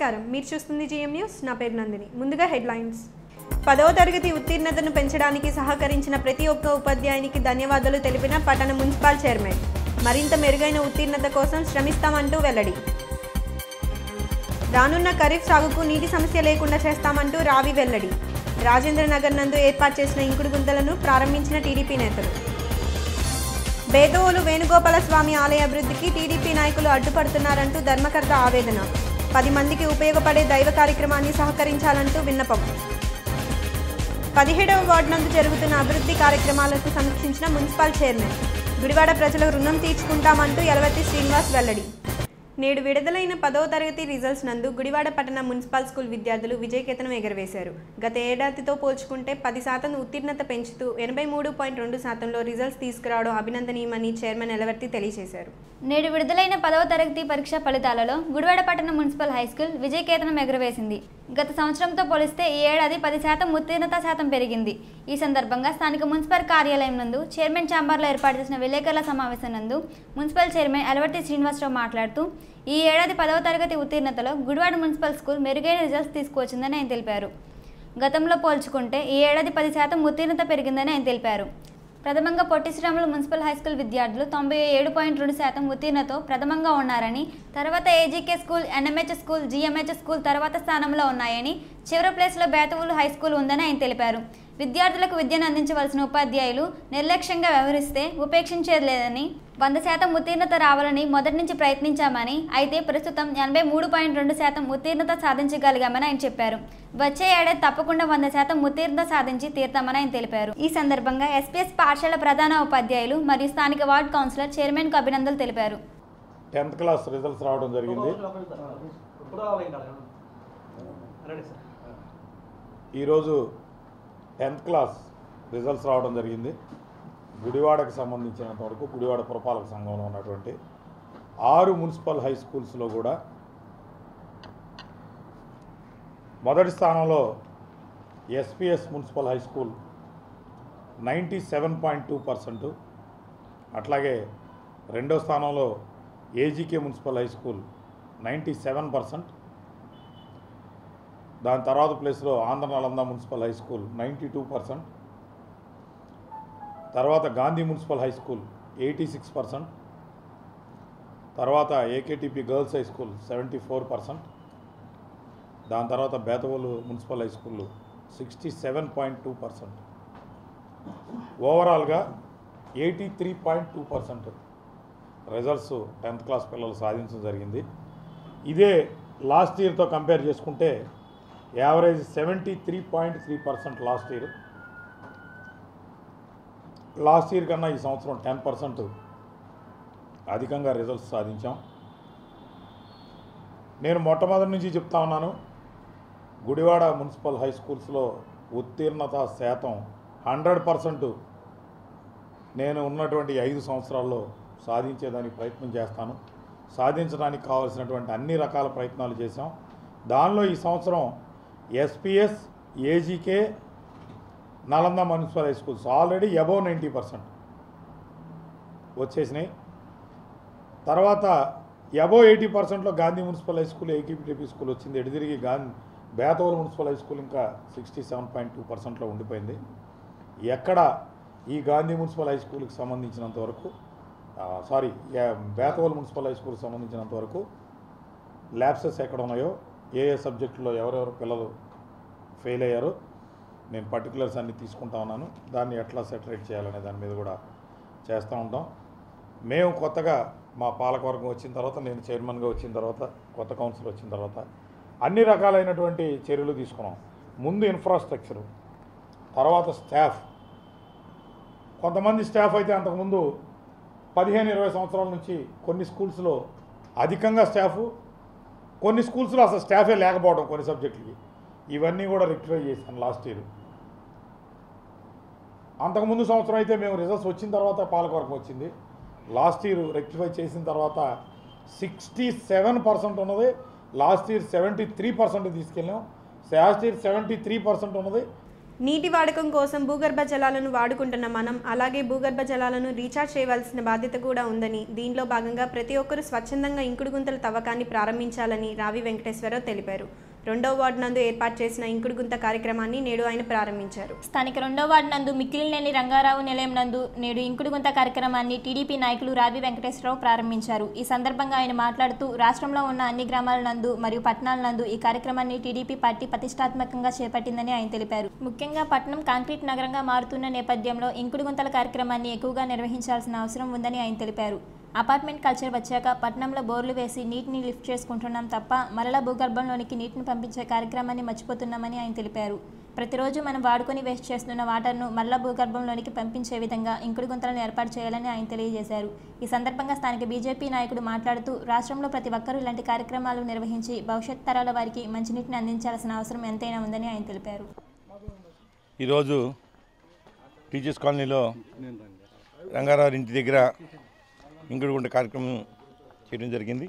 నమస్కారం మీరు చూస్తుంది జిఎం న్యూస్ నా పేరు నందిని ముందుగా హెడ్లైన్స్ పదవ తరగతి ఉత్తీర్ణతను పెంచడానికి సహకరించిన ప్రతి ఒక్క ఉపాధ్యాయునికి ధన్యవాదాలు తెలిపిన పట్టణ మున్సిపల్ చైర్మన్ మరింత మెరుగైన ఉత్తీర్ణత కోసం శ్రమిస్తామంటూ వెల్లడి రానున్న ఖరీఫ్ సాగుకు నీటి సమస్య లేకుండా చేస్తామంటూ రావి వెల్లడి రాజేంద్ర నగర్ నందు ఏర్పాటు చేసిన ఇంకుడు గుంతలను ప్రారంభించిన టీడీపీ నేతలు బేదోలు వేణుగోపాల స్వామి ఆలయ అభివృద్ధికి టీడీపీ నాయకులు అడ్డుపడుతున్నారంటూ ధర్మకర్త ఆవేదన పది మందికి ఉపయోగపడే దైవ కార్యక్రమాన్ని సహకరించాలంటూ విన్నపం పదిహేడవ వార్డు నందు జరుగుతున్న అభివృద్ధి కార్యక్రమాలకు సమీక్షించిన మున్సిపల్ చైర్మన్ గుడివాడ ప్రజల రుణం తీర్చుకుంటామంటూ యలవతి శ్రీనివాస్ వెల్లడి నేడు విడుదలైన పదవ తరగతి రిజల్ట్స్ నందు గుడివాడ పట్టణ మున్సిపల్ స్కూల్ విద్యార్థులు విజయకేతనం ఎగరవేశారు గత ఏడాదితో పోల్చుకుంటే పది శాతం ఉత్తీర్ణత పెంచుతూ ఎనభై మూడు పాయింట్ రెండు శాతంలో రిజల్ట్స్ తీసుకురావడం అభినందనీయమని చైర్మన్ ఎలవర్తి తెలియజేశారు నేడు విడుదలైన పదవ తరగతి పరీక్ష ఫలితాలలో గుడివాడ పట్టణ మున్సిపల్ హై స్కూల్ విజయకేతనం ఎగురవేసింది గత సంవత్సరంతో పోలిస్తే ఈ ఏడాది పది శాతం ఉత్తీర్ణత శాతం పెరిగింది ఈ సందర్భంగా స్థానిక మున్సిపల్ కార్యాలయం నందు చైర్మన్ ఛాంబర్లో ఏర్పాటు చేసిన విలేకరుల సమావేశం నందు మున్సిపల్ చైర్మన్ ఎలవర్తి శ్రీనివాసరావు మాట్లాడుతూ ఈ ఏడాది పదవ తరగతి ఉత్తీర్ణతలో గుడివాడ మున్సిపల్ స్కూల్ మెరుగైన రిజల్ట్స్ తీసుకువచ్చిందని ఆయన తెలిపారు గతంలో పోల్చుకుంటే ఈ ఏడాది పది శాతం ఉత్తీర్ణత పెరిగిందని ఆయన తెలిపారు ప్రథమంగా Potti Sriramulu municipal high school విద్యార్థులు తొంభై ఏడు పాయింట్ రెండు శాతం ఉత్తీర్ణతో ప్రథమంగా ఉన్నారని తర్వాత AGK school NMH school GMH school తర్వాత స్థానంలో ఉన్నాయని చివరి ప్లేస్లో బేతవులు హై స్కూల్ ఉందని ఆయన తెలిపారు విద్యార్థులకు విద్యను అందించవలసిన ఉపాధ్యాయులు నిర్లక్ష్యంగా వ్యవహరిస్తే ఉపేక్షించేది లేదని వంద శాతం ఉత్తీర్ణత రావాలని మొదటి నుంచి ప్రయత్నించామని అయితే ప్రస్తుతం ఎనభై మూడు పాయింట్ రెండు శాతం ఉత్తీర్ణత సాధించగలిగామని ఆయన చెప్పారు వచ్చే ఏడాది తప్పకుండా వంద శాతం ఉత్తీర్ణత సాధించి తీర్తామని ఆయన తెలిపారు ఈ సందర్భంగా ఎస్పీఎస్ పాఠశాల ప్రధాన ఉపాధ్యాయులు మరియు స్థానిక వార్డు కౌన్సిలర్ చైర్మన్కు అభినందనలు తెలిపారు టెన్త్ క్లాస్ రిజల్ట్స్ రావడం జరిగింది ఈరోజు టెన్త్ క్లాస్ రిజల్ట్స్ రావడం జరిగింది గుడివాడకు సంబంధించినంత వరకు గుడివాడ పురపాలక సంఘంలో ఉన్నటువంటి ఆరు మున్సిపల్ హై స్కూల్స్లో కూడా మొదటి స్థానంలో SPS municipal high school ninety seven point two percent అట్లాగే రెండో స్థానంలో AGK municipal high school ninety seven percent దాని తర్వాత ప్లేస్లో Andhra Nalanda municipal high school ninety two percent తర్వాత Gandhi municipal high school eighty six percent తర్వాత AKTP girls high school seventy four percent దాని తర్వాత Bethavolu municipal high school sixty seven point two percent ఓవరాల్గా eighty three point two percent results tenth class పిల్లలు సాధించడం జరిగింది ఇదే last ఇయర్తో కంపేర్ చేసుకుంటే average seventy three point three percent last year last year కన్నా ఈ సంవత్సరం టెన్ పర్సెంట్ అధికంగా రిజల్ట్స్ సాధించాం నేను మొట్టమొదటి నుంచి చెప్తా ఉన్నాను గుడివాడ మున్సిపల్ హై స్కూల్స్లో ఉత్తీర్ణత శాతం హండ్రెడ్ పర్సెంట్ నేను ఉన్నటువంటి ఐదు సంవత్సరాల్లో సాధించేదానికి ప్రయత్నం చేస్తాను సాధించడానికి కావాల్సినటువంటి అన్ని రకాల ప్రయత్నాలు చేశాం దానిలో ఈ సంవత్సరం SPS AGK Nalanda municipal high schools already above ninety percent వచ్చేసినాయి తర్వాత అబౌవ్ ఎయిటీ పర్సెంట్లో Gandhi municipal high school AKPTP school వచ్చింది ఎడిదిరిగి Gandhi Bethavolu municipal high school ఇంకా సిక్స్టీ సెవెన్ పాయింట్ టూ పర్సెంట్లో ఉండిపోయింది ఎక్కడ ఈ గాంధీ మున్సిపల్ హై స్కూల్కి సంబంధించినంత వరకు సారీ బేతవోలు మున్సిపల్ హై స్కూల్కి సంబంధించినంత వరకు ల్యాబ్సెస్ ఎక్కడ ఉన్నాయో ఏ ఏ సబ్జెక్టులో ఎవరెవరు పిల్లలు ఫెయిల్ అయ్యారో నేను పర్టికులర్స్ అన్ని తీసుకుంటా ఉన్నాను దాన్ని ఎట్లా సెటరేట్ చేయాలనే దాని మీద కూడా చేస్తూ ఉంటాం మేము కొత్తగా మా పాలకవర్గం వచ్చిన తర్వాత నేను చైర్మన్గా వచ్చిన తర్వాత కొత్త కౌన్సిల్ వచ్చిన తర్వాత అన్ని రకాలైనటువంటి చర్యలు తీసుకున్నాం ముందు ఇన్ఫ్రాస్ట్రక్చరు తర్వాత స్టాఫ్ కొంతమంది స్టాఫ్ అయితే అంతకుముందు పదిహేను ఇరవై సంవత్సరాల నుంచి కొన్ని స్కూల్స్లో అధికంగా స్టాఫ్ కొన్ని స్కూల్స్లో అసలు స్టాఫే లేకపోవడం కొన్ని సబ్జెక్టులకి ఇవన్నీ కూడా రెక్టిఫై చేశాను లాస్ట్ ఇయర్ అంతకుముందు సంవత్సరం అయితే మేము రిజల్ట్స్ వచ్చిన తర్వాత పాలకవర్గం వచ్చింది లాస్ట్ ఇయర్ రెక్టిఫై చేసిన తర్వాత సిక్స్టీ సెవెన్ పర్సెంట్ ఉన్నది last year seventy three percent తీసుకెళ్ళాం last year seventy three percent ఉన్నది నీటి వాడకం కోసం భూగర్భ జలాలను వాడుకుంటున్న మనం అలాగే భూగర్భ జలాలను రీఛార్జ్ చేయవలసిన బాధ్యత కూడా ఉందని దీనిలో భాగంగా ప్రతి ఒక్కరూ స్వచ్ఛందంగా ఇంకుడు గుంతల తవ్వకాన్ని ప్రారంభించాలని రావి వెంకటేశ్వరరావు తెలిపారు రెండో వార్డు నందు ఏర్పాటు చేసిన ఇంకుడు గుంత కార్యక్రమాన్ని నేడు ఆయన ప్రారంభించారు స్థానిక రెండో వార్డు నందు మిక్కిలినేని రంగారావు నిలయం నందు నేడు ఇంకుడుగుంత కార్యక్రమాన్ని టీడీపీ నాయకులు రావి వెంకటేశ్వరరావు ప్రారంభించారు ఈ సందర్భంగా ఆయన మాట్లాడుతూ రాష్ట్రంలో ఉన్న అన్ని గ్రామాల నందు మరియు పట్టణాల నందు ఈ కార్యక్రమాన్ని టీడీపీ పార్టీ ప్రతిష్టాత్మకంగా చేపట్టిందని ఆయన తెలిపారు ముఖ్యంగా పట్టణం కాంక్రీట్ నగరంగా మారుతున్న నేపథ్యంలో ఇంకుడుగుంతల కార్యక్రమాన్ని ఎక్కువగా నిర్వహించాల్సిన అవసరం ఉందని ఆయన తెలిపారు అపార్ట్మెంట్ కల్చర్ వచ్చాక పట్టణంలో బోర్లు వేసి నీటిని లిఫ్ట్ చేసుకుంటున్నాం తప్ప మరలా భూగర్భంలోనికి నీటిని పంపించే కార్యక్రమాన్ని మర్చిపోతున్నామని ఆయన తెలిపారు ప్రతిరోజు మనం వాడుకొని వేస్ట్ చేస్తున్న వాటర్ను మరలా భూగర్భంలోనికి పంపించే విధంగా ఇంకుడు గుంతలను ఏర్పాటు చేయాలని ఆయన తెలియజేశారు ఈ సందర్భంగా స్థానిక బీజేపీ నాయకుడు మాట్లాడుతూ రాష్ట్రంలో ప్రతి ఒక్కరూ ఇలాంటి కార్యక్రమాలు నిర్వహించి భవిష్యత్ తరాల వారికి మంచినీటిని అందించాల్సిన అవసరం ఎంతైనా ఉందని ఆయన తెలిపారు ఈరోజు టీచర్స్ కాలనీలో రంగారావు ఇంటి దగ్గర ఇంకుడుగుంట కార్యక్రమం చేయడం జరిగింది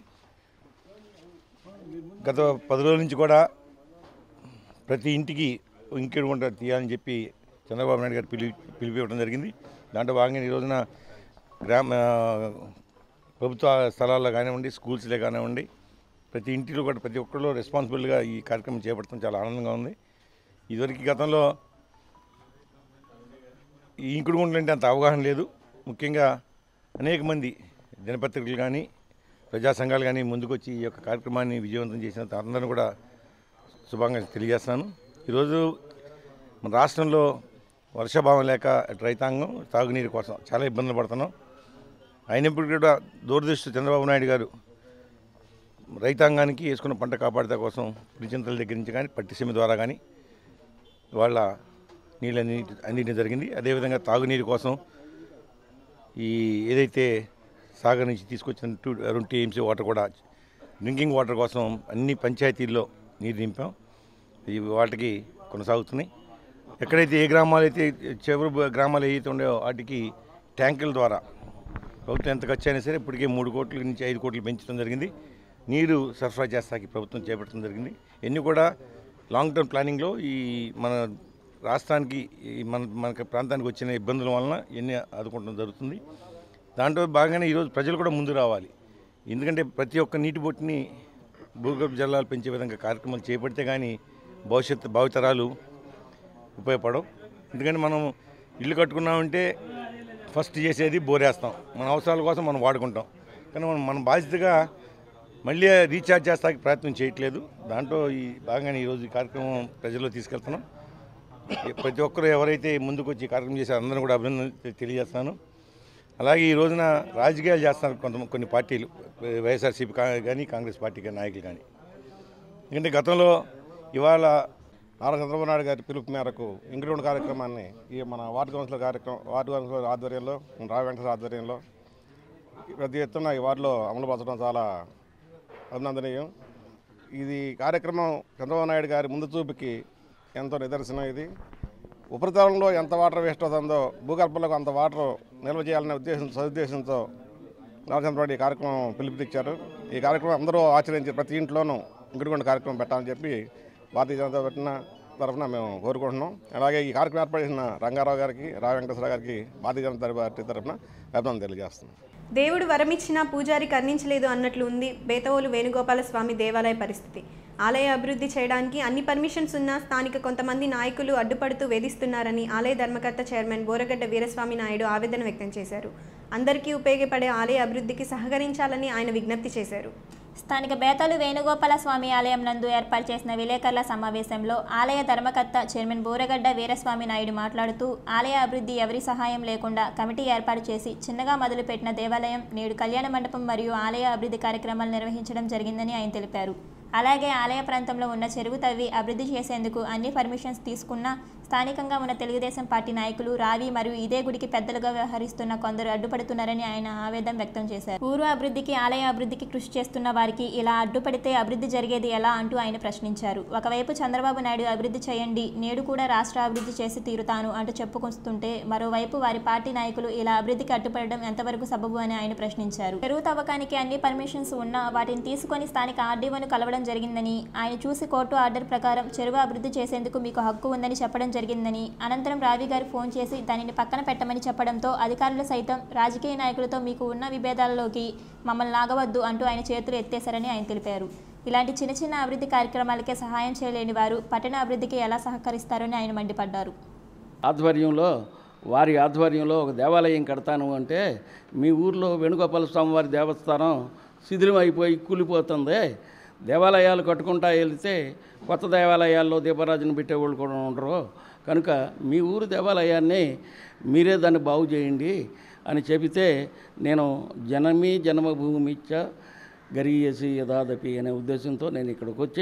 గత పది రోజుల నుంచి కూడా ప్రతి ఇంటికి ఇంకుడుగుంట తీయాలని చెప్పి చంద్రబాబు నాయుడు గారు పిలిపి పిలిపివ్వడం జరిగింది దాంట్లో భాగంగా ఈ రోజున గ్రామ ప్రభుత్వ స్థలాల్లో కానివ్వండి స్కూల్స్లే కానివ్వండి ప్రతి ఇంటిలో కూడా ప్రతి ఒక్కరిలో రెస్పాన్సిబుల్గా ఈ కార్యక్రమం చేపట్టడం చాలా ఆనందంగా ఉంది ఇదివరకు గతంలో ఈ ఇంకుడు గుంటలు అంటే అంత అవగాహన లేదు ముఖ్యంగా అనేక మంది దినపత్రికలు కానీ ప్రజా సంఘాలు కానీ ముందుకొచ్చి ఈ యొక్క కార్యక్రమాన్ని విజయవంతం చేసిన అందరిని కూడా శుభాకాంక్షలు తెలియజేస్తాను ఈరోజు మన రాష్ట్రంలో వర్షాభావం లేక అటు రైతాంగం తాగునీరు కోసం చాలా ఇబ్బందులు పడుతున్నాం అయినప్పటికీ కూడా దూరదృష్టి చంద్రబాబు నాయుడు గారు రైతాంగానికి వేసుకున్న పంట కాపాడతా కోసం పులిచింతల దగ్గర నుంచి కానీ పట్టిసీమ ద్వారా కానీ వాళ్ళ నీళ్ళు అన్ని అందించడం జరిగింది అదేవిధంగా తాగునీరు కోసం ఈ ఏదైతే సాగర్ నుంచి తీసుకొచ్చిన టూ రెండు టీఎంసీ వాటర్ కూడా డ్రింకింగ్ వాటర్ కోసం అన్ని పంచాయతీల్లో నీరు నింపాం ఈ వాటికి కొనసాగుతున్నాయి ఎక్కడైతే ఏ గ్రామాలు అయితే చివరి గ్రామాలు ఏవైతే ఉన్నాయో వాటికి ట్యాంకుల ద్వారా ప్రభుత్వం ఎంత ఖర్చు అయినా సరే ఇప్పటికే మూడు కోట్ల నుంచి ఐదు కోట్లు పెంచడం జరిగింది నీరు సరఫరా చేస్తాకి ప్రభుత్వం చేపట్టడం జరిగింది ఇవన్నీ కూడా లాంగ్ టర్మ్ ప్లానింగ్లో ఈ మన రాష్ట్రానికి ఈ మన మన ప్రాంతానికి వచ్చిన ఇబ్బందుల వలన ఇవన్నీ ఆదుకోవడం జరుగుతుంది దాంట్లో భాగంగానే ఈరోజు ప్రజలు కూడా ముందు రావాలి ఎందుకంటే ప్రతి ఒక్క నీటి బొట్టుని భూగర్భ జలాలు పెంచే విధంగా కార్యక్రమాలు చేపడితే కానీ భవిష్యత్తు భావితరాలు ఉపయోగపడవు ఎందుకంటే మనం ఇల్లు కట్టుకున్నామంటే ఫస్ట్ చేసేది బోరేస్తాం మన అవసరాల కోసం మనం వాడుకుంటాం కానీ మనం మన బాధ్యతగా మళ్ళీ రీఛార్జ్ చేస్తానికి ప్రయత్నం చేయట్లేదు దాంట్లో ఈ భాగంగానే ఈరోజు ఈ కార్యక్రమం ప్రజల్లో తీసుకెళ్తున్నాం ప్రతి ఒక్కరు ఎవరైతే ముందుకు వచ్చి ఈ కార్యక్రమం చేశారో అందరూ కూడా అభినందన తె- తెలియజేస్తాను అలాగే ఈ రోజున రాజకీయాలు చేస్తున్నారు కొంత కొన్ని పార్టీలు వైఎస్ఆర్సీపీ కా- కానీ కాంగ్రెస్ పార్టీ కానీ నాయకులు కానీ ఎందుకంటే గతంలో ఇవాళ నారా చంద్రబాబు నాయుడు గారి పిలుపు మేరకు ఇంగ్రీడ్ కార్యక్రమాన్ని ఈ మన వార్డు కౌన్సిలర్ కార్యక్రమం వార్డు కౌన్సిలర్ ఆధ్వర్యంలో రావు వెంకటేశ్వర ఆధ్వర్యంలో ప్రతి ఎత్తున ఈ వార్డులో అమలుపరచడం చాలా అభినందనీయం ఇది కార్యక్రమం చంద్రబాబు నాయుడు గారి ముందు చూపుకి ఎంతో నిదర్శనం ఇది ఉపరితలంలో ఎంత వాటర్ వేస్ట్ అవుతుందో భూగర్భంలో అంత వాటర్ నిల్వ చేయాలనే ఉద్దేశం సదుద్దేశంతో నరచంద్రబాబు ఈ కార్యక్రమం పిలుపునిచ్చారు ఈ కార్యక్రమం అందరూ ఆచరించి ప్రతి ఇంట్లోనూ ఇంకుడుగుండ కార్యక్రమం పెట్టాలని చెప్పి భారతీయ జనతా పెట్టిన తరఫున మేము కోరుకుంటున్నాం అలాగే ఈ కార్యక్రమం ఏర్పాటు చేసిన రంగారావు గారికి రావు వెంకటేశ్వర గారికి భారతీయ జనతా పార్టీ తరఫున అభినందన తెలియజేస్తున్నాం దేవుడు వరమిచ్చినా పూజారి కర్ణించలేదు అన్నట్లు ఉంది బేతవోలు వేణుగోపాల స్వామి దేవాలయ పరిస్థితి ఆలయ అభివృద్ధి చేయడానికి అన్ని పర్మిషన్స్ ఉన్నా స్థానిక కొంతమంది నాయకులు అడ్డుపడుతూ వేధిస్తున్నారని ఆలయ ధర్మకర్త చైర్మన్ బోరగడ్డ వీరస్వామి నాయుడు ఆవేదన వ్యక్తం చేశారు అందరికీ ఉపయోగపడే ఆలయ అభివృద్ధికి సహకరించాలని ఆయన విజ్ఞప్తి చేశారు స్థానిక బేతాలు వేణుగోపాల స్వామి ఆలయం నందు ఏర్పాటు చేసిన విలేకరుల సమావేశంలో ఆలయ ధర్మకర్త చైర్మన్ బూరగడ్డ వీరస్వామి నాయుడు మాట్లాడుతూ ఆలయ అభివృద్ధి ఎవరి సహాయం లేకుండా కమిటీ ఏర్పాటు చేసి చిన్నగా మొదలుపెట్టిన దేవాలయం నేడు కళ్యాణ మండపం మరియు ఆలయ అభివృద్ధి కార్యక్రమాలు నిర్వహించడం జరిగిందని ఆయన తెలిపారు అలాగే ఆలయ ప్రాంతంలో ఉన్న చెరువు తవ్వి అభివృద్ధి చేసేందుకు అన్ని పర్మిషన్స్ తీసుకున్నా స్థానికంగా ఉన్న తెలుగుదేశం పార్టీ నాయకులు రావి మరియు ఇదే గుడికి పెద్దలుగా వ్యవహరిస్తున్న కొందరు అడ్డుపడుతున్నారని ఆయన ఆవేదన వ్యక్తం చేశారు పూర్వ అభివృద్ధికి ఆలయ అభివృద్ధికి కృషి చేస్తున్న వారికి ఇలా అడ్డుపడితే అభివృద్ధి జరిగేది ఎలా అంటూ ఆయన ప్రశ్నించారు ఒకవైపు చంద్రబాబు నాయుడు అభివృద్ధి చేయండి నేడు కూడా రాష్ట్ర అభివృద్ధి చేసి తీరుతాను అంటూ చెప్పుకొస్తుంటే మరోవైపు వారి పార్టీ నాయకులు ఇలా అభివృద్ధికి అడ్డుపడడం ఎంతవరకు సబబు అని ఆయన ప్రశ్నించారు చెరువు తవ్వకానికి అన్ని పర్మిషన్స్ ఉన్నా వాటిని తీసుకొని స్థానిక ఆర్డీఓను కలవడం జరిగిందని ఆయన చూసి కోర్టు ఆర్డర్ ప్రకారం చెరువు అభివృద్ధి చేసేందుకు మీకు హక్కు ఉందని చెప్పడం జరిగిందని అనంతరం రావి గారు ఫోన్ చేసి దానిని పక్కన పెట్టమని చెప్పడంతో అధికారులు సైతం రాజకీయ నాయకులతో మీకు ఉన్న విభేదాలలోకి మమ్మల్ని లాగవద్దు అంటూ ఆయన చేతులు ఎత్తేశారని ఆయన తెలిపారు ఇలాంటి చిన్న చిన్న అభివృద్ధి కార్యక్రమాలకే సహాయం చేయలేని వారు పట్టణ అభివృద్ధికి ఎలా సహకరిస్తారని ఆయన మండిపడ్డారు ఆధ్వర్యంలో వారి ఆధ్వర్యంలో ఒక దేవాలయం కడతాను అంటే మీ ఊర్లో వేణుగోపాల స్వామి వారి దేవస్థానం శిథిలం అయిపోయి కూలిపోతుంది దేవాలయాలు కట్టుకుంటా వెళ్తే కొత్త దేవాలయాల్లో దీపరాజును పెట్టేవాళ్ళు కూడా ఉండరు కనుక మీ ఊరు దేవాలయాన్ని మీరే దాన్ని బాగు చేయండి అని చెబితే నేను జనమి జన్మభూమిచ్చ గరీయసి యథాదపి అనే ఉద్దేశంతో నేను ఇక్కడికి వచ్చి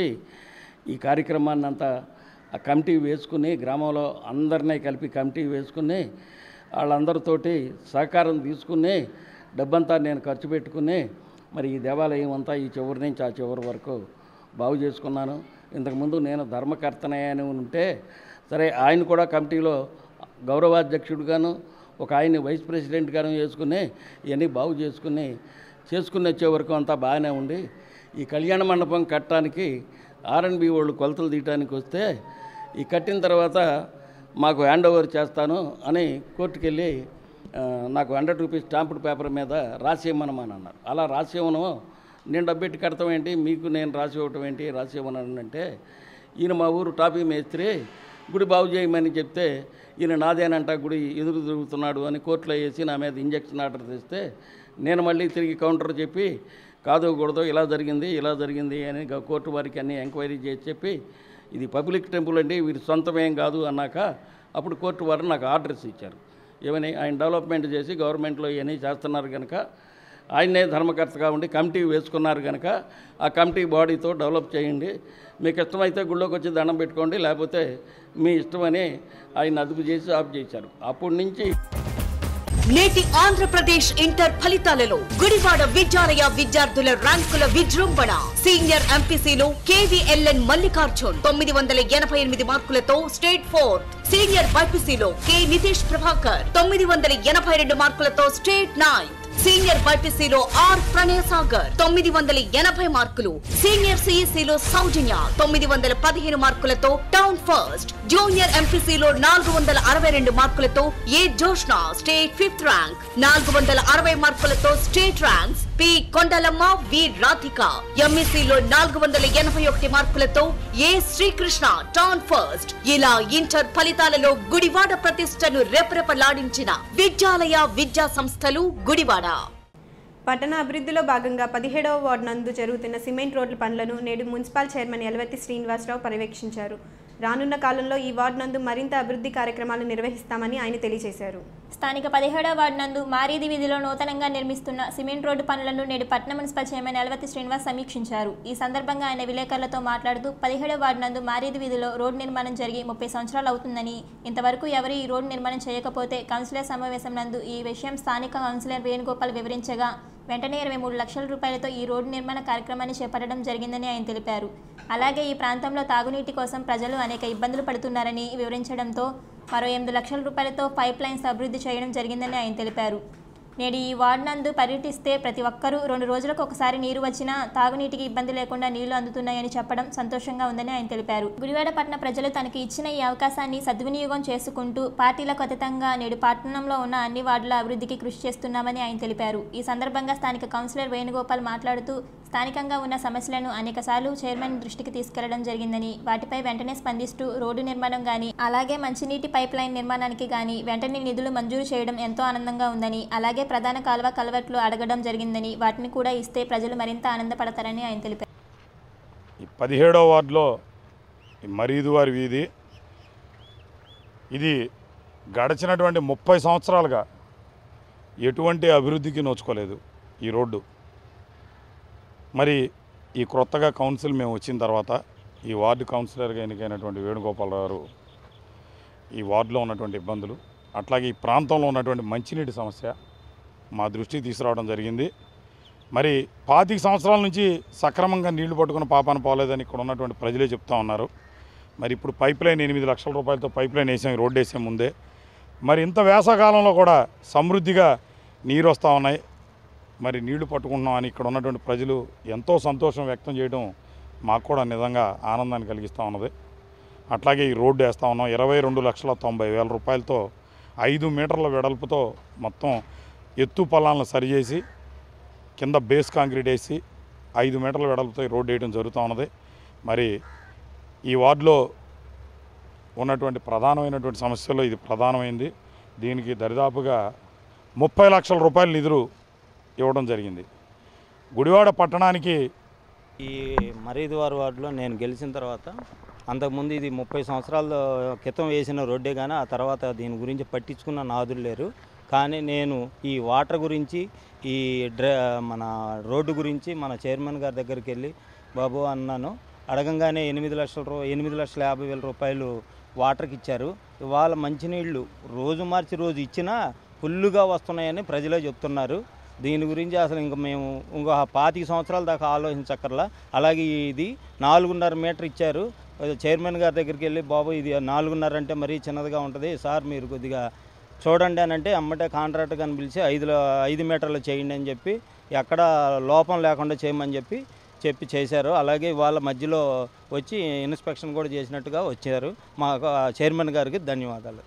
ఈ కార్యక్రమాన్ని అంతా ఆ కమిటీ వేసుకుని గ్రామంలో అందరినీ కలిపి కమిటీ వేసుకుని వాళ్ళందరితోటి సహకారం తీసుకుని డబ్బంతా నేను ఖర్చు పెట్టుకుని మరి ఈ దేవాలయం అంతా ఈ చివరి నుంచి ఆ చివరి వరకు బాగు చేసుకున్నాను ఇంతకుముందు నేను ధర్మకర్తనే అని ఉంటే సరే ఆయన కూడా కమిటీలో గౌరవాధ్యక్షుడిగాను ఒక ఆయన వైస్ ప్రెసిడెంట్గాను వేసుకుని ఇవన్నీ బాగు చేసుకుని చేసుకుని వచ్చే వరకు అంతా బాగానే ఉండి ఈ కళ్యాణ మండపం కట్టడానికి ఆర్ఎన్బి వాళ్ళు కొలతలు తీయటానికి వస్తే ఈ కట్టిన తర్వాత మాకు హ్యాండ్ ఓవర్ చేస్తాను అని కోర్టుకు వెళ్ళి ఆ, నాకు హండ్రెడ్ రూపీస్ స్టాంపుడ్ పేపర్ మీద రాసి ఇవ్వమనమని అన్నారు అలా రాసి ఇవ్వను నేను డబ్బెట్టి కడతాం ఏంటి మీకు నేను రాసి ఇవ్వటం ఏంటి రాసి ఇవ్వను అంటే ఈయన మా ఊరు టాపీ మేస్త్రి గుడి బాగు చేయమని చెప్తే ఈయన నాదేనంట గుడి ఎదురు తిరుగుతున్నాడు అని కోర్టులో వేసి నా మీద ఇంజక్షన్ ఆర్డర్ తెస్తే నేను మళ్ళీ తిరిగి కౌంటర్ చెప్పి కాదు కూడదు ఇలా జరిగింది ఇలా జరిగింది అని గ- కోర్టు వారికి అన్ని ఎంక్వైరీ చేసి చెప్పి ఇది పబ్లిక్ టెంపుల్ అండి వీరి సొంతమేం కాదు అన్నాక అప్పుడు కోర్టు వారు నాకు ఆర్డర్స్ ఇచ్చారు ఏమని ఆయన డెవలప్మెంట్ చేసి గవర్నమెంట్లో ఇవన్నీ చేస్తున్నారు కనుక ఆయనే ధర్మకర్తగా ఉండి కమిటీ వేసుకున్నారు కనుక ఆ కమిటీ బాడీతో డెవలప్ చేయండి మీకు ఇష్టమైతే గుళ్ళోకి వచ్చి దండం పెట్టుకోండి లేకపోతే మీ ఇష్టమని ఆయన అదుపు చేసి ఆఫ్ చేశారు అప్పటి నుంచి నేటి ఆంధ్రప్రదేశ్ ఇంటర్ ఫలితాలలో గుడివాడ విద్యాలయ విద్యార్థుల ర్యాంకుల విజృంభణ సీనియర్ ఎంపీసీలో కేవీఎల్ఎన్ మల్లికార్జున్ తొమ్మిది వందల ఎనభై ఎనిమిది మార్కులతో స్టేట్ ఫోర్త్ సీనియర్ బైపీసీలో కె నితీష్ ప్రభాకర్ తొమ్మిది వందల ఎనభై రెండు మార్కులతో స్టేట్ నైన్త్ సీనియర్ బైపీసీలో ఆర్ ప్రణయ సాగర్ తొమ్మిది వందల ఎనభై మార్కులు సీనియర్ సిఈసీలో సౌజన్య తొమ్మిది వందల పదిహేను మార్కులతో టౌన్ ఫస్ట్ జూనియర్ ఎంపీసీలో నాలుగు వందల అరవై రెండు మార్కులతో A Joshna state fifth rank నాలుగు వందల అరవై మార్కులతో state ranks P Kondalamma V Radhika ఎంఈసీలో నాలుగు వందల ఎనభై ఒకటి మార్కులతో ఏ శ్రీకృష్ణ టౌన్ ఫస్ట్ ఇలా ఇంటర్ ఫలితాలలో గుడివాడ ప్రతిష్టను రెపరెపలాడించిన విద్యాలయ విద్యా సంస్థలు గుడివాడ పట్టణ అభివృద్ధిలో భాగంగా పదిహేడవ వార్డు నందు జరుగుతున్న సిమెంట్ రోడ్ల పనులను నేడు మున్సిపల్ చైర్మన్ ఎలవెత్తి శ్రీనివాసరావు పర్యవేక్షించారు రానున్న కాలంలో ఈ వార్డు నందు మరింత అభివృద్ధి కార్యక్రమాలు నిర్వహిస్తామని ఆయన తెలియజేశారు స్థానిక పదిహేడవ వార్డు నందు మారీది వీధిలో నూతనంగా నిర్మిస్తున్న సిమెంట్ రోడ్డు పనులను నేడు పట్నం మున్సిపల్ చైర్మన్ ఎలవతి శ్రీనివాస్ సమీక్షించారు ఈ సందర్భంగా ఆయన విలేకరులతో మాట్లాడుతూ పదిహేడవ వార్డు నందు మారీది వీధిలో రోడ్డు నిర్మాణం జరిగి ముప్పై సంవత్సరాలు అవుతుందని ఇంతవరకు ఎవరు ఈ రోడ్డు నిర్మాణం చేయకపోతే కౌన్సిలర్ సమావేశం నందు ఈ విషయం స్థానిక కౌన్సిలర్ వేణుగోపాల్ వివరించగా వెంటనే ఇరవై మూడు లక్షల రూపాయలతో ఈ రోడ్డు నిర్మాణ కార్యక్రమాన్ని చేపట్టడం జరిగిందని ఆయన తెలిపారు అలాగే ఈ ప్రాంతంలో తాగునీటి కోసం ప్రజలు అనేక ఇబ్బందులు పడుతున్నారని వివరించడంతో మరో ఎనిమిది లక్షల రూపాయలతో పైప్ లైన్స్ అభివృద్ధి చేయడం జరిగిందని ఆయన తెలిపారు నేడు ఈ వార్డు నందు పర్యటిస్తే ప్రతి ఒక్కరూ రెండు రోజులకు ఒకసారి నీరు వచ్చినా తాగునీటికి ఇబ్బంది లేకుండా నీళ్లు అందుతున్నాయని చెప్పడం సంతోషంగా ఉందని ఆయన తెలిపారు గుడివాడ పట్టణ ప్రజలు తనకి ఇచ్చిన ఈ అవకాశాన్ని సద్వినియోగం చేసుకుంటూ పార్టీలకు అతీతంగా నేడు పట్టణంలో ఉన్న అన్ని వార్డుల అభివృద్ధికి కృషి చేస్తున్నామని ఆయన తెలిపారు ఈ సందర్భంగా స్థానిక కౌన్సిలర్ వేణుగోపాల్ మాట్లాడుతూ స్థానికంగా ఉన్న సమస్యలను అనేకసార్లు చైర్మన్ దృష్టికి తీసుకెళ్లడం జరిగిందని వాటిపై వెంటనే స్పందిస్తూ రోడ్డు నిర్మాణం గాని అలాగే మంచినీటి పైప్ లైన్ నిర్మాణానికి గాని వెంటనే నిధులు మంజూరు చేయడం ఎంతో ఆనందంగా ఉందని అలాగే ప్రధాన కాలువ కలవట్లు అడగడం జరిగిందని వాటిని కూడా ఇస్తే ప్రజలు మరింత ఆనందపడతారని ఆయన తెలిపారు ఈ పదిహేడవ వార్డులో ఈ మరీదువారి వీధి ఇది గడిచినటువంటి ముప్పై సంవత్సరాలుగా ఎటువంటి అభివృద్ధికి నోచుకోలేదు ఈ రోడ్డు మరి ఈ క్రొత్తగా కౌన్సిల్ మేము వచ్చిన తర్వాత ఈ వార్డు కౌన్సిలర్గా ఎన్నికైనటువంటి వేణుగోపాలరావు గారు ఈ వార్డులో ఉన్నటువంటి ఇబ్బందులు అట్లాగే ఈ ప్రాంతంలో ఉన్నటువంటి మంచినీటి సమస్య మా దృష్టికి తీసుకురావడం జరిగింది మరి పాతిక సంవత్సరాల నుంచి సక్రమంగా నీళ్లు పట్టుకున్న పాపాన పోలేదని ఇక్కడ ఉన్నటువంటి ప్రజలే చెప్తా ఉన్నారు మరి ఇప్పుడు పైప్ లైన్ ఎనిమిది లక్షల రూపాయలతో పైప్ లైన్ వేసాం ఈ రోడ్డు వేసాం ముందే మరి ఇంత వేసవకాలంలో కూడా సమృద్ధిగా నీరు వస్తూ ఉన్నాయి మరి నీళ్లు పట్టుకుంటున్నాం అని ఇక్కడ ఉన్నటువంటి ప్రజలు ఎంతో సంతోషం వ్యక్తం చేయడం మాకు కూడా నిజంగా ఆనందాన్ని కలిగిస్తూ ఉన్నది అట్లాగే ఈ రోడ్డు వేస్తా ఉన్నాం ఇరవై రెండు లక్షల తొంభై వేల రూపాయలతో ఐదు మీటర్ల వెడల్పుతో మొత్తం ఎత్తు పొలాలను సరిచేసి కింద బేస్ కాంక్రీట్ వేసి ఐదు మీటర్ల వెడల్పుతో ఈ రోడ్డు వేయడం జరుగుతూ ఉన్నది మరి ఈ వార్డులో ఉన్నటువంటి ప్రధానమైనటువంటి సమస్యల్లో ఇది ప్రధానమైంది దీనికి దరిదాపుగా ముప్పై లక్షల రూపాయల నిధులు ఇవ్వడం జరిగింది గుడివాడ పట్టణానికి ఈ మరీదువారి వార్డులో నేను గెలిచిన తర్వాత అంతకుముందు ఇది ముప్పై సంవత్సరాల క్రితం వేసిన రోడ్డే కానీ ఆ తర్వాత దీని గురించి పట్టించుకున్న నాదులు లేరు కానీ నేను ఈ వాటర్ గురించి ఈ డ్ర మన రోడ్డు గురించి మన చైర్మన్ గారి దగ్గరికి వెళ్ళి బాబు అన్నాను అడగంగానే ఎనిమిది లక్షల రూ ఎనిమిది లక్షల యాభై వేల రూపాయలు వాటర్కి ఇచ్చారు ఇవాళ మంచినీళ్ళు రోజు మార్చి రోజు ఇచ్చినా ఫుల్లుగా వస్తున్నాయని ప్రజలే చెప్తున్నారు దీని గురించి అసలు ఇంక మేము ఇంకో పాతిక సంవత్సరాల దాకా ఆలోచించక్కర్లా అలాగే ఇది నాలుగున్నర మీటర్ ఇచ్చారు చైర్మన్ గారి దగ్గరికి వెళ్ళి బాబు ఇది నాలుగున్నర అంటే మరీ చిన్నదిగా ఉంటుంది సార్ మీరు కొద్దిగా చూడండి అని అంటే అమ్మటే కాంట్రాక్ట్ అని పిలిచి ఐదులో ఐదు మీటర్లు చేయండి అని చెప్పి ఎక్కడ లోపం లేకుండా చేయమని చెప్పి చెప్పి చేశారు అలాగే వాళ్ళ మధ్యలో వచ్చి ఇన్స్పెక్షన్ కూడా చేసినట్టుగా వచ్చారు మా చైర్మన్ గారికి ధన్యవాదాలు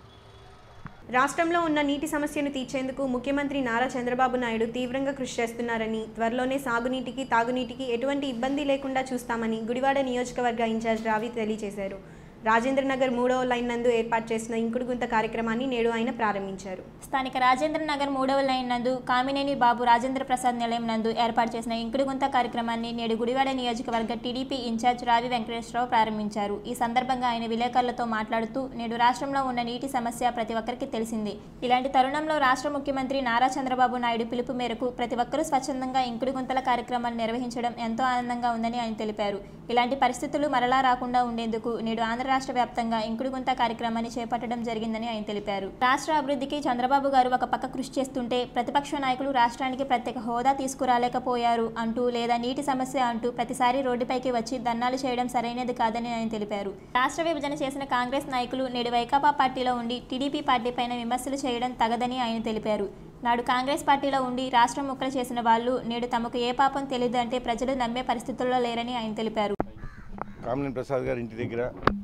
రాష్ట్రంలో ఉన్న నీటి సమస్యను తీర్చేందుకు ముఖ్యమంత్రి నారా చంద్రబాబు నాయుడు తీవ్రంగా కృషి చేస్తున్నారని త్వరలోనే సాగునీటికి తాగునీటికి ఎటువంటి ఇబ్బంది లేకుండా చూస్తామని గుడివాడ నియోజకవర్గ ఇన్ఛార్జ్ రావి తెలియజేశారు రాజేంద్ర నగర్ మూడవ లైన్ నందు ఏర్పాటు చేసిన ఇంకుడు గుంత కార్యక్రమాన్ని నేడు ఆయన ప్రారంభించారు స్థానిక రాజేంద్ర నగర్ మూడవ లైన్ నందు కామినేని బాబు రాజేంద్ర ప్రసాద్ నిలయం నందు ఏర్పాటు చేసిన ఇంకుడుగుంత కార్యక్రమాన్ని నేడు గుడివాడ నియోజకవర్గ టీడీపీ ఇన్ఛార్జ్ రావి వెంకటేశ్వరరావు ప్రారంభించారు ఈ సందర్భంగా ఆయన విలేకరులతో మాట్లాడుతూ నేడు రాష్ట్రంలో ఉన్న నీటి సమస్య ప్రతి ఒక్కరికి తెలిసింది ఇలాంటి తరుణంలో రాష్ట్ర ముఖ్యమంత్రి నారా చంద్రబాబు నాయుడు పిలుపు మేరకు ప్రతి ఒక్కరూ స్వచ్ఛందంగా ఇంకుడు గుంతల కార్యక్రమాన్ని నిర్వహించడం ఎంతో ఆనందంగా ఉందని ఆయన తెలిపారు ఇలాంటి పరిస్థితులు మరలా రాకుండా ఉండేందుకు నేడు ఆంధ్ర రాష్ట్ర వ్యాప్తంగా ఇంకుడు గుంత కార్యక్రమాన్ని చేపట్టడం జరిగిందని ఆయన తెలిపారు రాష్ట్ర అభివృద్ధికి చంద్రబాబు గారు ఒక పక్క కృషి చేస్తుంటే ప్రతిపక్ష నాయకులు రాష్ట్రానికి ప్రత్యేక హోదా తీసుకురాలేకపోయారు అంటూ లేదా నీటి సమస్య అంటూ ప్రతిసారి రోడ్డుపైకి వచ్చి ధర్నాలు చేయడం సరైనది కాదని ఆయన తెలిపారు రాష్ట్ర విభజన చేసిన కాంగ్రెస్ నాయకులు నేడు వైకాపా పార్టీలో ఉండి టీడీపీ పార్టీ పైన విమర్శలు చేయడం తగదని ఆయన తెలిపారు నాడు కాంగ్రెస్ పార్టీలో ఉండి రాష్ట్రం ముక్కలు చేసిన వాళ్ళు నేడు తమకు ఏ పాపం తెలియదు అంటే ప్రజలు నమ్మే పరిస్థితుల్లో లేరని ఆయన తెలిపారు కామినేని ప్రసాద్ గారి ఇంటి దగ్గర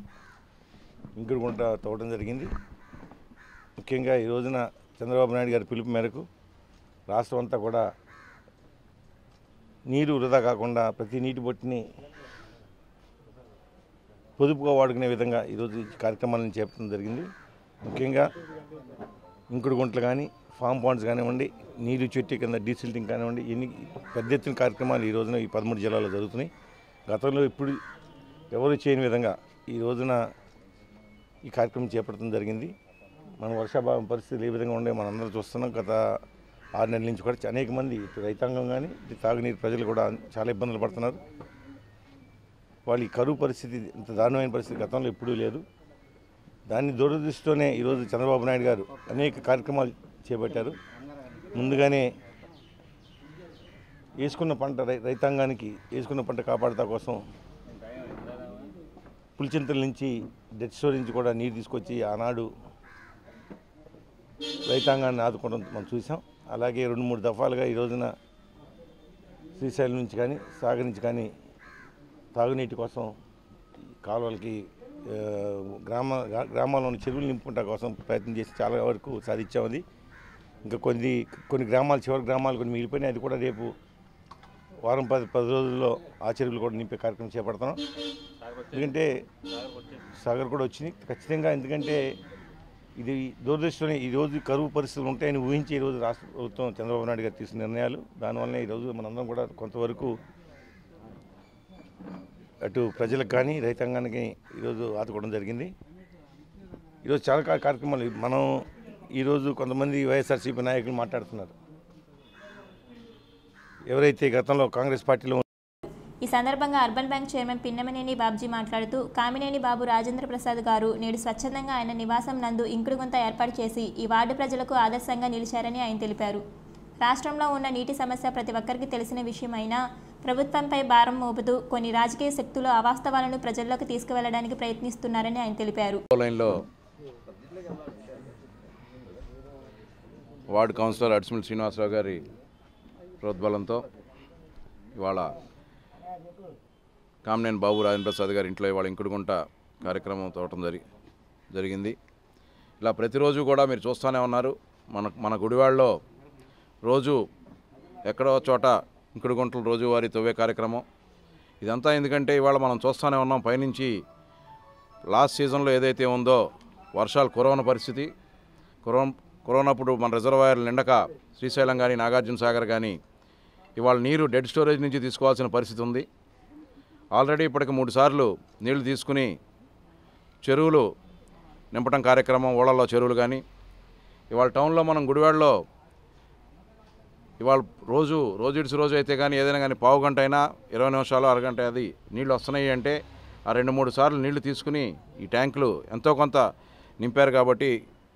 ఇంకుడు గుంట తవ్వడం జరిగింది ముఖ్యంగా ఈ రోజున చంద్రబాబు నాయుడు గారి పిలుపు మేరకు రాష్ట్రం అంతా కూడా నీరు వృధా కాకుండా ప్రతి నీటి బొట్టిని పొదుపుగా వాడుకునే విధంగా ఈరోజు ఈ కార్యక్రమాలను చేపట్టడం జరిగింది ముఖ్యంగా ఇంకుడు గుంటలు కానీ ఫామ్ పాండ్స్ కానివ్వండి నీరు చెట్టు కింద డీసిల్టింగ్ కానివ్వండి ఎన్ని పెద్ద ఎత్తున కార్యక్రమాలు ఈ రోజున ఈ పదమూడు జిల్లాలో జరుగుతున్నాయి గతంలో ఇప్పుడు ఎవరు చేయని విధంగా ఈ రోజున ఈ కార్యక్రమం చేపట్టడం జరిగింది మన వర్షాభావం పరిస్థితులు ఏ విధంగా ఉండే మనందరం చూస్తున్నాం గత ఆరు నెలల నుంచి కూడా అనేక మంది ఇటు రైతాంగం కానీ ఇటు తాగునీరు ప్రజలు కూడా చాలా ఇబ్బందులు పడుతున్నారు వాళ్ళ ఈ కరువు పరిస్థితి ఇంత దారుణమైన పరిస్థితి గతంలో ఎప్పుడూ లేదు దాన్ని దురదృష్టితోనే ఈరోజు చంద్రబాబు నాయుడు గారు అనేక కార్యక్రమాలు చేపట్టారు ముందుగానే వేసుకున్న పంట రై రైతాంగానికి వేసుకున్న పంట కాపాడతా కోసం పులిచింతల నుంచి డెత్ స్టోర్ నుంచి కూడా నీరు తీసుకొచ్చి ఆనాడు రైతాంగాన్ని ఆదుకోవడం మనం చూసాం అలాగే రెండు మూడు దఫాలుగా ఈ రోజున శ్రీశైలం నుంచి కానీ సాగర్ నుంచి కానీ తాగునీటి కోసం కాలువలకి ఆ, గ్రామ గ్రా- గ్రామాల్లోని చెరువులు నింపుకుంటా కోసం ప్రయత్నం చేసి చాలా వరకు సాధించాం అది ఇంకా కొన్ని కొన్ని గ్రామాలు చివరి గ్రామాలు కొన్ని మిగిలిపోయినాయి అది కూడా రేపు వారం పది పది రోజుల్లో ఆ చెరువులు కూడా నింపే కార్యక్రమం చేపడుతున్నాం ఎందుకంటే సాగర్ కూడా వచ్చింది ఖచ్చితంగా ఎందుకంటే ఇది దురదృష్టం ఈరోజు కరువు పరిస్థితులు ఉంటాయని ఊహించి ఈరోజు రాష్ట్ర ప్రభుత్వం చంద్రబాబు నాయుడు గారు తీసుకున్న నిర్ణయాలు దానివల్ల ఈరోజు మనందరం కూడా కొంతవరకు అటు ప్రజలకు కానీ రైతాంగానికి ఈరోజు ఆదుకోవడం జరిగింది ఈరోజు చాలా కా- కార్యక్రమాలు మనం ఈరోజు కొంతమంది వైఎస్ఆర్సీపీ నాయకులు మాట్లాడుతున్నారు ఎవరైతే గతంలో కాంగ్రెస్ పార్టీలో ఈ సందర్భంగా urban bank chairman Pinnamaneni Babji మాట్లాడుతూ కామినేని బాబు రాజేంద్ర ప్రసాద్ గారు నేడు స్వచ్ఛందంగా ఆయన నివాసం నందు ఇంకుడు గుంత ఏర్పాటు చేసి ఈ వార్డు ప్రజలకు ఆదర్శంగా నిలిచారని ఆయన తెలిపారు రాష్ట్రంలో ఉన్న నీటి సమస్య ప్రతి ఒక్కరికి తెలిసిన విషయమైనా ప్రభుత్వంపై భారం మోపుతూ కొన్ని రాజకీయ శక్తులు అవాస్తవాలను ప్రజల్లోకి తీసుకువెళ్లడానికి ప్రయత్నిస్తున్నారని ఆయన తెలిపారు లైన్లో వార్డు కౌన్సిలర్ అడిసిమల్ శ్రీనివాసరావు గారి ప్రోద్బలంతో ఇవాళ కామినేని బాబు రాజేంద్ర ప్రసాద్ గారి ఇంట్లో ఇవాళ ఇంకుడుగుంట కార్యక్రమం తోవటం జరి జరిగింది ఇలా ప్రతిరోజు కూడా మీరు చూస్తూనే ఉన్నారు మన మన గుడివాడలో రోజు ఎక్కడో చోట ఇంకుడు గుంటలు రోజువారీ తవ్వే కార్యక్రమం ఇదంతా ఎందుకంటే ఇవాళ మనం చూస్తూనే ఉన్నాం పైనుంచి లాస్ట్ సీజన్లో ఏదైతే ఉందో వర్షాలు కురవని పరిస్థితి కురవ కురవనప్పుడు మన రిజర్వాయర్లు నిండక శ్రీశైలం కానీ నాగార్జున సాగర్ కానీ ఇవాళ నీరు డెడ్ స్టోరేజ్ నుంచి తీసుకోవాల్సిన పరిస్థితి ఉంది ఆల్రెడీ ఇప్పటికి మూడు సార్లు నీళ్లు తీసుకుని చెరువులు నింపడం కార్యక్రమం ఊళ్ళల్లో చెరువులు కానీ ఇవాళ టౌన్లో మనం గుడివాడలో ఇవాళ రోజు రోజు ఇడిచి రోజు అయితే కానీ ఏదైనా కానీ పావు గంట అయినా ఇరవై నిమిషాలు అరగంట అది నీళ్ళు వస్తున్నాయి అంటే ఆ రెండు మూడు సార్లు నీళ్లు తీసుకుని ఈ ట్యాంకులు ఎంతో కొంత నింపారు కాబట్టి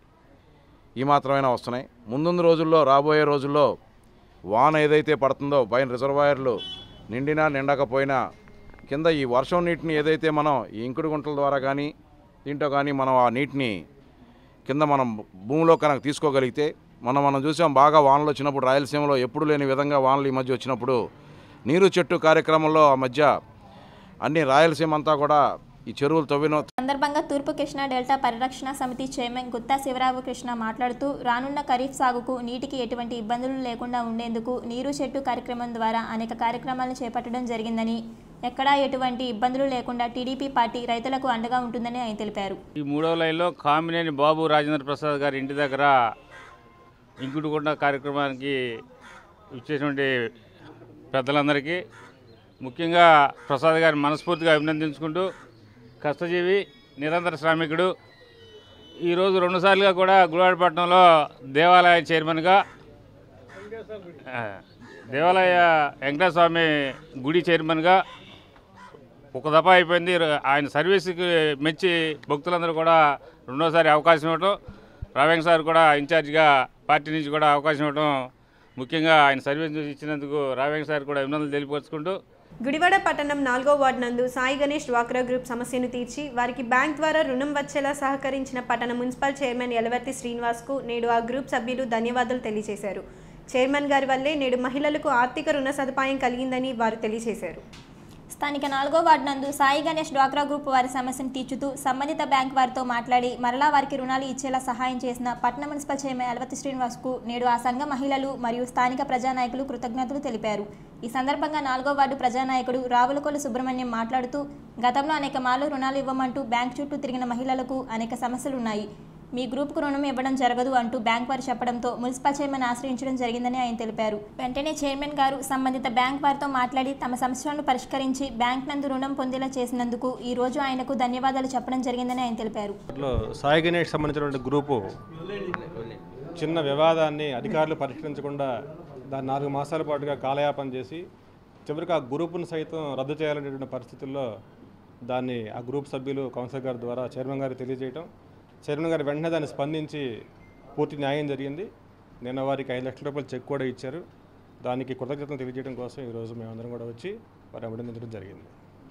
ఈ మాత్రమైనా వస్తున్నాయి ముందున్న రోజుల్లో రాబోయే రోజుల్లో వాన ఏదైతే పడుతుందో పైన రిజర్వాయర్లు నిండినా నిండకపోయినా కింద ఈ వర్షం నీటిని ఏదైతే మనం ఈ ఇంకుడు గుంటల ద్వారా కానీ దీంట్లో కానీ మనం ఆ నీటిని కింద మనం భూమిలో కనుక తీసుకోగలిగితే మనం మనం చూసాం బాగా వానలు వచ్చినప్పుడు రాయలసీమలో ఎప్పుడు లేని విధంగా వానలు ఈ మధ్య వచ్చినప్పుడు నీరు చెట్టు కార్యక్రమంలో ఆ మధ్య అన్ని రాయలసీమ అంతా కూడా ఈ చెరువులు తవ్విన సందర్భంగా తూర్పు కృష్ణా డెల్టా పరిరక్షణ సమితి చైర్మన్ గుత్తా శివరావు కృష్ణ మాట్లాడుతూ రానున్న ఖరీఫ్ సాగుకు నీటికి ఎటువంటి ఇబ్బందులు లేకుండా ఉండేందుకు నీరు చెట్టు కార్యక్రమం ద్వారా అనేక కార్యక్రమాలను చేపట్టడం జరిగిందని ఎక్కడా ఎటువంటి ఇబ్బందులు లేకుండా టీడీపీ పార్టీ రైతులకు అండగా ఉంటుందని ఆయన తెలిపారు ఈ మూడవ లైన్లో కామినేని బాబు రాజేంద్ర ప్రసాద్ గారి ఇంటి దగ్గర ఇంకుడుకొండ కార్యక్రమానికి ఇచ్చేటువంటి పెద్దలందరికీ ముఖ్యంగా ప్రసాద్ గారిని మనస్ఫూర్తిగా అభినందించుకుంటూ కష్టజీవి నిరంతర శ్రామికుడు ఈరోజు రెండుసార్లుగా కూడా గుడివాడపట్నంలో దేవాలయ చైర్మన్గా ఆ, దేవాలయ వెంకటేశ్వర స్వామి గుడి చైర్మన్గా ఒక దఫా అయిపోయింది ఆయన సర్వీస్కి మెచ్చి భక్తులందరూ కూడా రెండోసారి అవకాశం ఇవ్వటం రావేంగ సార్ కూడా ఇన్ఛార్జిగా పార్టీ నుంచి కూడా అవకాశం ఇవ్వటం ముఖ్యంగా ఆయన సర్వీస్ ఇచ్చినందుకు రావేంగ సార్ కూడా అభినందనలు తెలియపరుచుకుంటూ గుడివాడ పట్టణం నాలుగో వార్డు నందు సాయి గణేష్ డ్వాక్రా గ్రూప్ సమస్యను తీర్చి వారికి బ్యాంక్ ద్వారా రుణం వచ్చేలా సహకరించిన పట్టణ మున్సిపల్ చైర్మన్ యలవర్తి శ్రీనివాస్కు నేడు ఆ గ్రూప్ సభ్యులు ధన్యవాదాలు తెలియజేశారు చైర్మన్ గారి వల్లే నేడు మహిళలకు ఆర్థిక రుణ సదుపాయం కలిగిందని వారు తెలియజేశారు స్థానిక నాలుగో వార్డు నందు సాయి గణేష్ డ్వాక్రా గ్రూప్ వారి సమస్యను తీర్చుతూ సంబంధిత బ్యాంక్ వారితో మాట్లాడి మరలా వారికి రుణాలు ఇచ్చేలా సహాయం చేసిన పట్టణ మున్సిపల్ చైర్మన్ అలవతి శ్రీనివాస్కు నేడు ఆ సంఘ మహిళలు మరియు స్థానిక ప్రజానాయకులు కృతజ్ఞతలు తెలిపారు ఈ సందర్భంగా నాలుగో వార్డు ప్రజానాయకుడు రావులకొల్లు సుబ్రహ్మణ్యం మాట్లాడుతూ గతంలో అనేక మార్లు రుణాలు ఇవ్వమంటూ బ్యాంక్ చుట్టూ తిరిగిన మహిళలకు అనేక సమస్యలున్నాయి మీ గ్రూప్కు రుణం ఇవ్వడం జరగదు అంటూ బ్యాంక్ వారు చెప్పడంతో మున్సిపల్ చైర్మన్ ఆశ్రయించడం జరిగిందని ఆయన తెలిపారు వెంటనే చైర్మన్ గారు సంబంధిత బ్యాంక్ వారితో మాట్లాడి తమ సమస్యలను పరిష్కరించి బ్యాంక్ నందు రుణం పొందేలా చేసినందుకు ఈ రోజు ఆయనకు ధన్యవాదాలు చెప్పడం జరిగిందని ఆయన తెలిపారు లో సాయి గణేష్ సంబంధించినటువంటి గ్రూపు చిన్న వివాదాన్ని అధికారులు పరిష్కరించకుండా దాన్ని నాలుగు మాసాల పాటుగా కాలయాపన చేసి చివరికి ఆ గ్రూపును సైతం రద్దు చేయాలనేటువంటి పరిస్థితుల్లో దాన్ని ఆ గ్రూప్ సభ్యులు కౌన్సిలర్ గారి ద్వారా చైర్మన్ గారికి తెలియజేయటం చైర్మన్ గారు వెంటనే దాన్ని స్పందించి పూర్తి న్యాయం జరిగింది నిన్న వారికి ఐదు లక్షల రూపాయలు చెక్ కూడా ఇచ్చారు దానికి కృతజ్ఞతలు తెలియజేయడం కోసం ఈరోజు మేమందరం కూడా వచ్చి వారిని అభినందించడం జరిగింది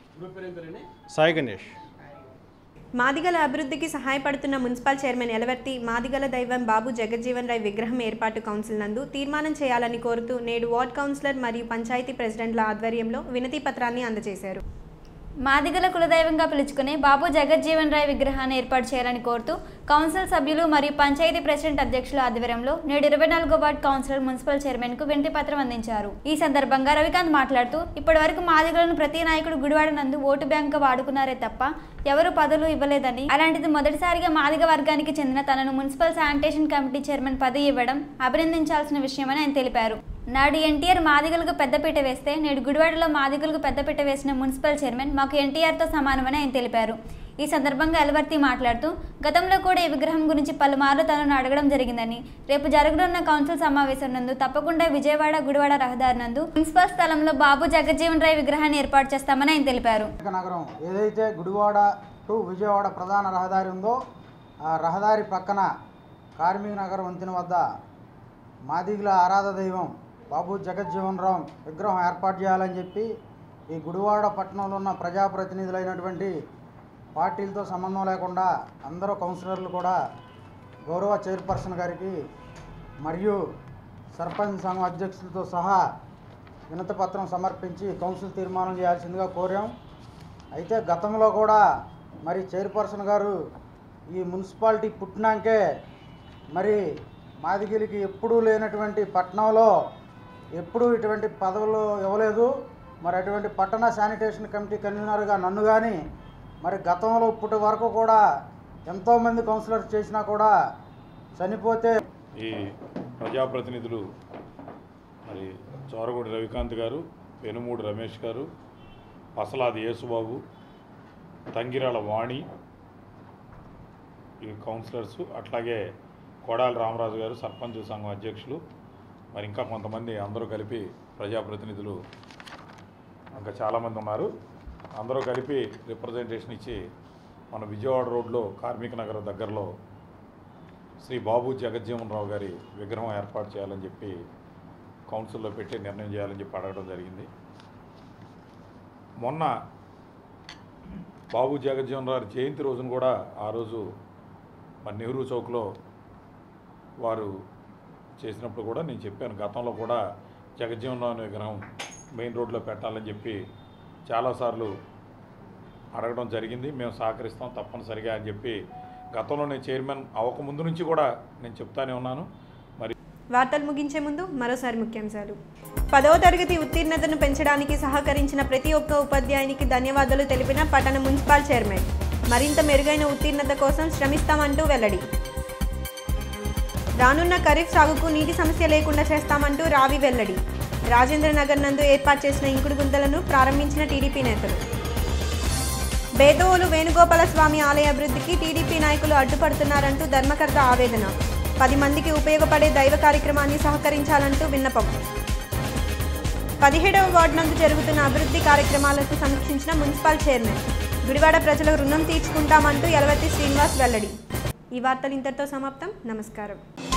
సాయి గణేష్ మాదిగల అభివృద్ధికి సహాయపడుతున్న మున్సిపల్ చైర్మన్ ఎలవర్తి మాదిగల దైవం బాబు జగజ్జీవన్ రాయ్ విగ్రహం ఏర్పాటు కౌన్సిల్ నందు తీర్మానం చేయాలని కోరుతూ నేడు వార్డ్ కౌన్సిలర్ మరియు పంచాయతీ ప్రెసిడెంట్ల ఆధ్వర్యంలో వినతి పత్రాన్ని అందజేశారు మాదిగల కులదైవంగా పిలుచుకునే బాబు జగజ్జీవన్ రాయ్ విగ్రహాన్ని ఏర్పాటు చేయాలని కోరుతూ కౌన్సిల్ సభ్యులు మరియు పంచాయతీ ప్రెసిడెంట్ అధ్యక్షుల ఆధ్వర్యంలో నేడు ఇరవై నాలుగో వార్డు కౌన్సిలర్ మున్సిపల్ చైర్మన్ కు వినతి పత్రం అందించారు ఈ సందర్భంగా రవికాంత్ మాట్లాడుతూ ఇప్పటి వరకు మాదిగలను ప్రతి నాయకుడు గుడివాడ నందు ఓటు బ్యాంక్ వాడుకున్నారే తప్ప ఎవరు పదవులు ఇవ్వలేదని అలాంటిది మొదటిసారిగా మాదిగ వర్గానికి చెందిన తనను మున్సిపల్ శానిటేషన్ కమిటీ చైర్మన్ పదవి ఇవ్వడం అభినందించాల్సిన విషయమని ఆయన తెలిపారు నాడు ఎన్టీఆర్ మాదిగలకు పెద్దపీట వేస్తే నేడు గుడివాడలో మాదిగలకు పెద్దపీట వేసిన మున్సిపల్ చైర్మన్ మాకు ఎన్టీఆర్తో సమానమని ఆయన తెలిపారు ఈ సందర్భంగా ఎలవర్తి మాట్లాడుతూ గతంలో కూడా ఈ విగ్రహం గురించి పలుమార్లు తనను అడగడం జరిగిందని రేపు జరగనున్న కౌన్సిల్ సమావేశం నందు తప్పకుండా విజయవాడ గుడివాడ రహదారి నందు మున్సిపల్ స్థలంలో బాబు జగజ్జీవన్ రాయ్ విగ్రహాన్ని ఏర్పాటు చేస్తామని ఆయన తెలిపారు నగరం ఏదైతే గుడివాడ టు విజయవాడ ప్రధాన రహదారి ఉందో ఆ రహదారి పక్కన కార్మిక నగర్ వంతెన వద్ద మాదిగుల ఆరాధ దైవం బాబు జగజ్జీవన్ రామ్ విగ్రహం ఏర్పాటు చేయాలని చెప్పి ఈ గుడివాడ పట్టణంలో ఉన్న ప్రజాప్రతినిధులైనటువంటి పార్టీలతో సంబంధం లేకుండా అందరూ కౌన్సిలర్లు కూడా గౌరవ చైర్పర్సన్ గారికి మరియు సర్పంచ్ సంఘం అధ్యక్షులతో సహా వినతి పత్రం సమర్పించి కౌన్సిల్ తీర్మానం చేయాల్సిందిగా కోరాం అయితే గతంలో కూడా మరి చైర్పర్సన్ గారు ఈ మున్సిపాలిటీ పుట్టినాకే మరి మాదిగిలికి ఎప్పుడూ లేనటువంటి పట్టణంలో ఎప్పుడూ ఇటువంటి పదవులు ఇవ్వలేదు మరి అటువంటి పట్టణ శానిటేషన్ కమిటీ కన్వీనర్గా నన్ను కానీ మరి గతంలో ఇప్పటి వరకు కూడా ఎంతోమంది కౌన్సిలర్స్ చేసినా కూడా చనిపోతే ఈ ప్రజాప్రతినిధులు మరి చోరగూడి రవికాంత్ గారు పెనుమూడి రమేష్ గారు పసలాది యేసుబాబు తంగిరాల వాణి ఈ కౌన్సిలర్స్ అట్లాగే కొడాలి రామరాజు గారు సర్పంచ్ సంఘం అధ్యక్షులు మరి ఇంకా కొంతమంది అందరూ కలిపి ప్రజాప్రతినిధులు ఇంకా చాలామంది ఉన్నారు అందరూ కలిపి రిప్రజెంటేషన్ ఇచ్చి మన విజయవాడ రోడ్లో కార్మిక నగర్ దగ్గరలో శ్రీ బాబు జగజ్జీవన్ రావు గారి విగ్రహం ఏర్పాటు చేయాలని చెప్పి కౌన్సిల్లో పెట్టి నిర్ణయం చేయాలని చెప్పి అడగడం జరిగింది మొన్న బాబు జగజ్జీవన్ రావు జయంతి రోజున కూడా ఆ రోజు మన నెహ్రూ చౌక్లో వారు చేసినప్పుడు కూడా నేను చెప్పాను గతంలో కూడా జగజ్జీవన్ రావు విగ్రహం మెయిన్ రోడ్లో పెట్టాలని చెప్పి చాలాసార్లు అడగడం జరిగింది మేము సహకరిస్తాం తప్పనిసరిగా అని చెప్పి గతంలో నేను చైర్మన్ అవ్వక ముందు నుంచి కూడా నేను చెప్తానే ఉన్నాను మరి వార్తలు ముగించే ముందు మరోసారి ముఖ్యాంశాలు పదవ తరగతి ఉత్తీర్ణతను పెంచడానికి సహకరించిన ప్రతి ఒక్క ఉపాధ్యాయునికి ధన్యవాదాలు తెలిపిన పట్టణ మున్సిపల్ చైర్మన్ మరింత మెరుగైన ఉత్తీర్ణత కోసం శ్రమిస్తామంటూ వెల్లడి రానున్న ఖరీఫ్ సాగుకు నీటి సమస్య లేకుండా చేస్తామంటూ రావి వెల్లడి రాజేంద్ర నగర్ నందు ఏర్పాటు చేసిన ఇంకుడు గుంతలను ప్రారంభించిన టీడీపీ నేతలు బేదోలు వేణుగోపాల స్వామి ఆలయ అభివృద్ధికి టీడీపీ నాయకులు అడ్డుపడుతున్నారంటూ ధర్మకర్త ఆవేదన పది మందికి ఉపయోగపడే దైవ కార్యక్రమాన్ని సహకరించాలంటూ విన్నపం పదిహేడవ వార్డు నందు జరుగుతున్న అభివృద్ధి కార్యక్రమాలకు సమీక్షించిన మున్సిపల్ చైర్మన్ గుడివాడ ప్రజల రుణం తీర్చుకుంటామంటూ యలవతి శ్రీనివాస్ వెల్లడి ఈ వార్తలు ఇంతటితో సమాప్తం నమస్కారం